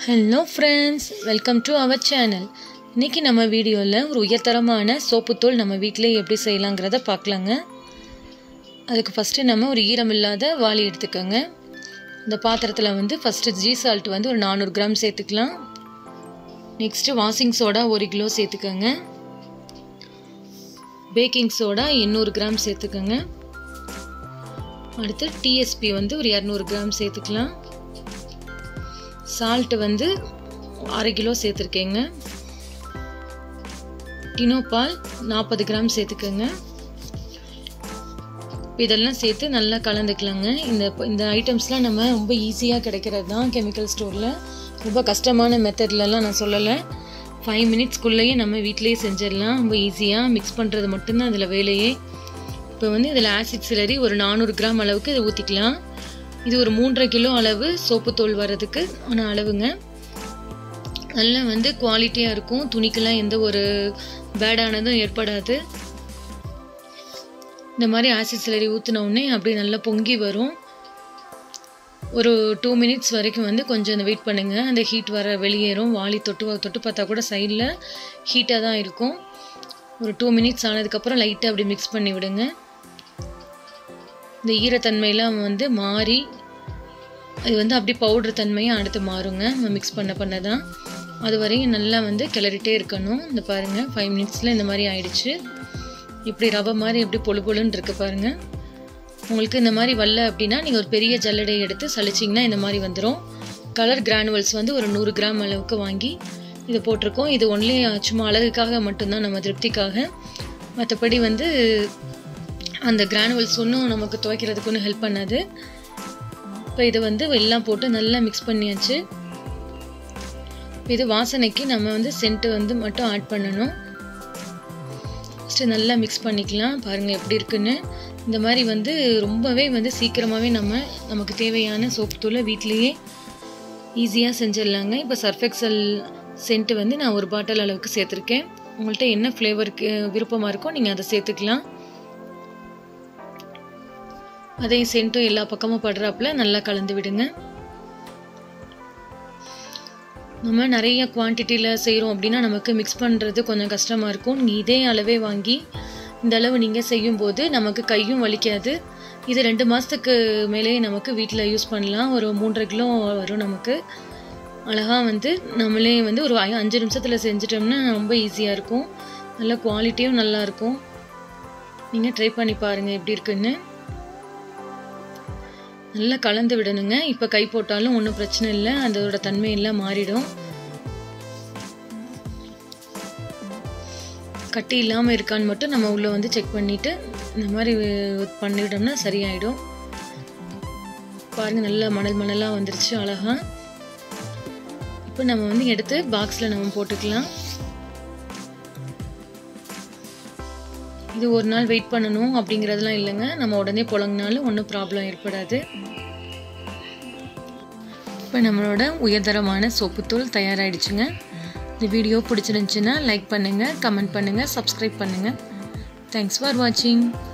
hello friends welcome to our channel இன்றைக்கி நம்ம வீடியோவில் ஒரு உயர்தரமான சோப்புத்தூள் நம்ம வீட்டிலே எப்படி செய்யலாங்கிறத பார்க்கலாங்க அதுக்கு ஃபஸ்ட்டு நம்ம ஒரு ஈரமில்லாத வாளி எடுத்துக்கோங்க இந்த பாத்திரத்தில் வந்து ஃபஸ்ட்டு ஜீ சால்ட் வந்து ஒரு நானூறு கிராம் சேர்த்துக்கலாம் நெக்ஸ்ட்டு வாஷிங் சோடா ஒரு கிலோ சேர்த்துக்கோங்க பேக்கிங் சோடா எண்ணூறு கிராம் சேர்த்துக்கோங்க அடுத்து டிஎஸ்பி வந்து ஒரு இரநூறு கிராம் சேர்த்துக்கலாம் சால்ட்டு வந்து அரை கிலோ சேர்த்துருக்கேங்க டினோபால் நாற்பது கிராம் சேர்த்துக்கோங்க இதெல்லாம் சேர்த்து நல்லா கலந்துக்கலாங்க இந்த இந்த ஐட்டம்ஸ்லாம் நம்ம ரொம்ப ஈஸியாக கிடைக்கிறது தான் கெமிக்கல் ஸ்டோரில் ரொம்ப கஷ்டமான மெத்தட்லலாம் நான் சொல்லலை ஃபைவ் மினிட்ஸ்க்குள்ளேயே நம்ம வீட்டிலேயே செஞ்சிடலாம் ரொம்ப ஈஸியாக மிக்ஸ் பண்ணுறது மட்டும்தான் அதில் வேலையே இப்போ வந்து இதில் ஆசிட் சிலரி ஒரு நானூறு கிராம் அளவுக்கு இதை ஊற்றிக்கலாம் இது ஒரு மூன்றரை கிலோ அளவு சோப்பு தோல் வர்றதுக்கு ஆன அளவுங்க நல்லா வந்து குவாலிட்டியாக இருக்கும் துணிக்கெல்லாம் எந்த ஒரு பேடானதும் ஏற்படாது இந்த மாதிரி ஆசிட் சிலரி ஊற்றினோடனே அப்படியே நல்லா பொங்கி வரும் ஒரு டூ மினிட்ஸ் வரைக்கும் வந்து கொஞ்சம் அந்த வெயிட் பண்ணுங்கள் அந்த ஹீட் வர வெளியேறும் வாளி தொட்டு தொட்டு பார்த்தா கூட சைடில் ஹீட்டாக தான் இருக்கும் ஒரு டூ மினிட்ஸ் ஆனதுக்கப்புறம் லைட்டாக அப்படி மிக்ஸ் பண்ணி விடுங்க இந்த ஈரத்தன்மையெல்லாம் வந்து மாறி அது வந்து அப்படி பவுட்ரு தன்மையாக அடுத்து மாறுங்க நம்ம மிக்ஸ் பண்ண பண்ண தான் அது வரையும் நல்லா வந்து கிளறிட்டே இருக்கணும் இந்த பாருங்கள் ஃபைவ் மினிட்ஸில் இந்த மாதிரி ஆயிடுச்சு இப்படி ரவை மாதிரி எப்படி பொழு பொழுன்னு இருக்கு பாருங்கள் உங்களுக்கு இந்த மாதிரி வரல அப்படின்னா நீங்கள் ஒரு பெரிய ஜல்லடை எடுத்து சளிச்சிங்கன்னா இந்த மாதிரி வந்துடும் கலர் கிரானுவல்ஸ் வந்து ஒரு நூறு கிராம் அளவுக்கு வாங்கி இதை போட்டிருக்கோம் இது ஒன்லி சும்மா அழகுக்காக மட்டும்தான் நம்ம திருப்திக்காக மற்றபடி வந்து அந்த கிரானுவல்ஸ் ஒன்றும் நமக்கு துவைக்கிறதுக்கு ஒன்றும் ஹெல்ப் பண்ணாது இப்போ இதை வந்து எல்லாம் போட்டு நல்லா மிக்ஸ் பண்ணியாச்சு இது வாசனைக்கு நம்ம வந்து சென்ட்டு வந்து மட்டும் ஆட் பண்ணணும் ஃபஸ்ட்டு நல்லா மிக்ஸ் பண்ணிக்கலாம் பாருங்கள் எப்படி இருக்குன்னு இந்த மாதிரி வந்து ரொம்பவே வந்து சீக்கிரமாகவே நம்ம நமக்கு தேவையான சோப்பு தூளை வீட்லேயே ஈஸியாக செஞ்சிடலாங்க இப்போ சர்ஃபெக்சல் சென்ட்டு வந்து நான் ஒரு பாட்டில் அளவுக்கு சேர்த்துருக்கேன் உங்கள்கிட்ட என்ன ஃப்ளேவருக்கு விருப்பமாக இருக்கோ நீங்கள் அதை சேர்த்துக்கலாம் அதையும் சென்ட்டும் எல்லா பக்கமும் படுறாப்புல நல்லா கலந்து விடுங்க நம்ம நிறைய குவான்டிட்டியில் செய்கிறோம் அப்படின்னா நமக்கு மிக்ஸ் பண்ணுறது கொஞ்சம் கஷ்டமாக இருக்கும் நீங்கள் இதே அளவே வாங்கி இந்த அளவு நீங்கள் செய்யும்போது நமக்கு கையும் வலிக்காது இது ரெண்டு மாதத்துக்கு மேலேயே நமக்கு வீட்டில் யூஸ் பண்ணலாம் ஒரு மூன்றரை கிலோ வரும் நமக்கு அழகாக வந்து நம்மளே வந்து ஒரு அஞ்சு நிமிஷத்தில் செஞ்சிட்டோம்னா ரொம்ப ஈஸியாக இருக்கும் நல்ல குவாலிட்டியும் நல்லாயிருக்கும் நீங்கள் ட்ரை பண்ணி பாருங்கள் எப்படி இருக்குன்னு நல்லா கலந்து விடணுங்க இப்போ கை போட்டாலும் ஒன்றும் பிரச்சனை இல்லை அதோட தன்மையெல்லாம் மாறிடும் கட்டி இல்லாமல் இருக்கான்னு மட்டும் நம்ம உள்ளே வந்து செக் பண்ணிவிட்டு இந்த மாதிரி பண்ணிவிட்டோம்னா சரியாயிடும் பாருங்கள் நல்லா மணல் மணலாக வந்துருச்சு அழகாக இப்போ நம்ம வந்து எடுத்து பாக்ஸில் நம்ம போட்டுக்கலாம் இது ஒரு நாள் வெயிட் பண்ணணும் அப்படிங்கிறதுலாம் இல்லைங்க நம்ம உடனே புழங்கினாலும் ஒன்றும் ப்ராப்ளம் ஏற்படாது இப்போ நம்மளோட உயர்தரமான சோப்புத்தூள் தயாராகிடுச்சுங்க இந்த வீடியோ பிடிச்சிருந்துச்சின்னா லைக் பண்ணுங்கள் கமெண்ட் பண்ணுங்கள் சப்ஸ்கிரைப் பண்ணுங்கள் தேங்க்ஸ் ஃபார் வாட்சிங்